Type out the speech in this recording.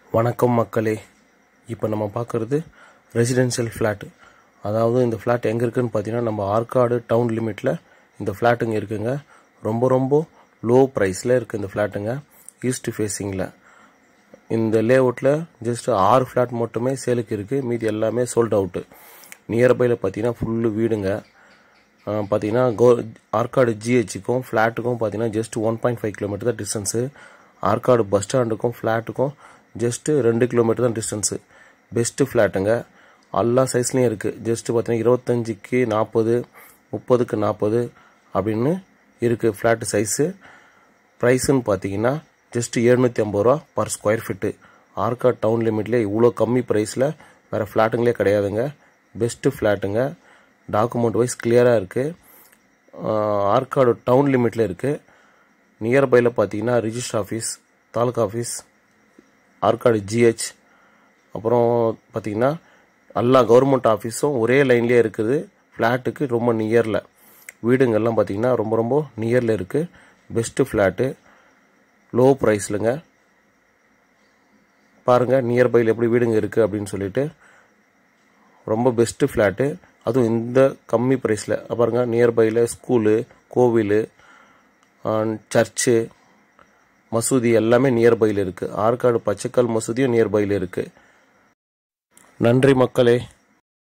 வணக்கம் மக்களே இப்போ நம்ம பார்க்குறது ரெசிடென்ஷியல் ஃப்ளாட் அதாவது இந்த ஃப்ளாட் எங்கே இருக்குன்னு பார்த்தீங்கன்னா நம்ம ஆற்காடு டவுன் லிமிட்டில் இந்த ஃப்ளாட்டுங்க இருக்குங்க ரொம்ப ரொம்ப லோ ப்ரைஸில் இருக்குது இந்த ஃப்ளாட்டுங்க ஈஸ்ட் ஃபேஸிங்கில் இந்த லேஅவுட்டில் ஜஸ்ட் ஆறு ஃப்ளாட் மட்டுமே சேலுக்கு இருக்குது மீதி எல்லாமே சோல்ட் அவுட்டு நியர்பையில் பார்த்தீங்கன்னா ஃபுல்லு வீடுங்க ஆஹ் பார்த்தீங்கன்னா கோ ஆற்காடு ஜிஹெச்சுக்கும் ஃப்ளாட்டுக்கும் பார்த்தீங்கன்னா just one point five kilometre தான் டிஸ்டன்ஸு ஆற்காடு பஸ் ஸ்டாண்டுக்கும் ஃப்ளாட்டுக்கும் ஜஸ்ட்டு ரெண்டு கிலோமீட்டர் தான் டிஸ்டன்ஸு பெஸ்ட்டு ஃப்ளாட்டுங்க எல்லா சைஸ்லேயும் இருக்குது ஜஸ்ட்டு பார்த்தீங்கன்னா இருபத்தஞ்சிக்கு நாற்பது முப்பதுக்கு நாற்பது அப்படின்னு இருக்குது ஃப்ளாட்டு சைஸு ப்ரைஸுன்னு பார்த்தீங்கன்னா ஜஸ்ட் எழுநூற்றி ஐம்பது ரூபா per square feet Arcot town லிமிட்லேயே இவ்வளோ கம்மி ப்ரைஸில் வேறு ஃப்ளாட்டுங்களே கிடையாதுங்க பெஸ்ட்டு ஃப்ளாட்டுங்க டாக்குமெண்ட் வைஸ் கிளியராக இருக்குது ஆர்காடு டவுன் லிமிட்டில் இருக்குது நியர்பையில் பார்த்தீங்கன்னா register office taluka office Arcot GH அப்புறம் பார்த்தீங்கன்னா எல்லா கவர்மெண்ட் ஆஃபீஸும் ஒரே லைன்லேயே இருக்குது ஃப்ளாட்டுக்கு ரொம்ப நியரில் வீடுங்கள்லாம் பார்த்தீங்கன்னா ரொம்ப ரொம்ப நியரில் இருக்குது பெஸ்ட்டு ஃப்ளாட்டு லோ ப்ரைஸ்லுங்க பாருங்கள் நியர்பையில் எப்படி வீடுங்க இருக்குது அப்படின்னு சொல்லிட்டு ரொம்ப பெஸ்ட்டு ஃப்ளாட்டு அதுவும் இந்த கம்மி ப்ரைஸில் பாருங்க நியர்பையில் ஸ்கூலு கோவில் சர்ச்சு மசூதி எல்லாமே நியர்பையில் இருக்குது ஆற்காடு பச்சைக்கல் மசூதியும் நியர்பையில் இருக்குது நன்றி மக்களே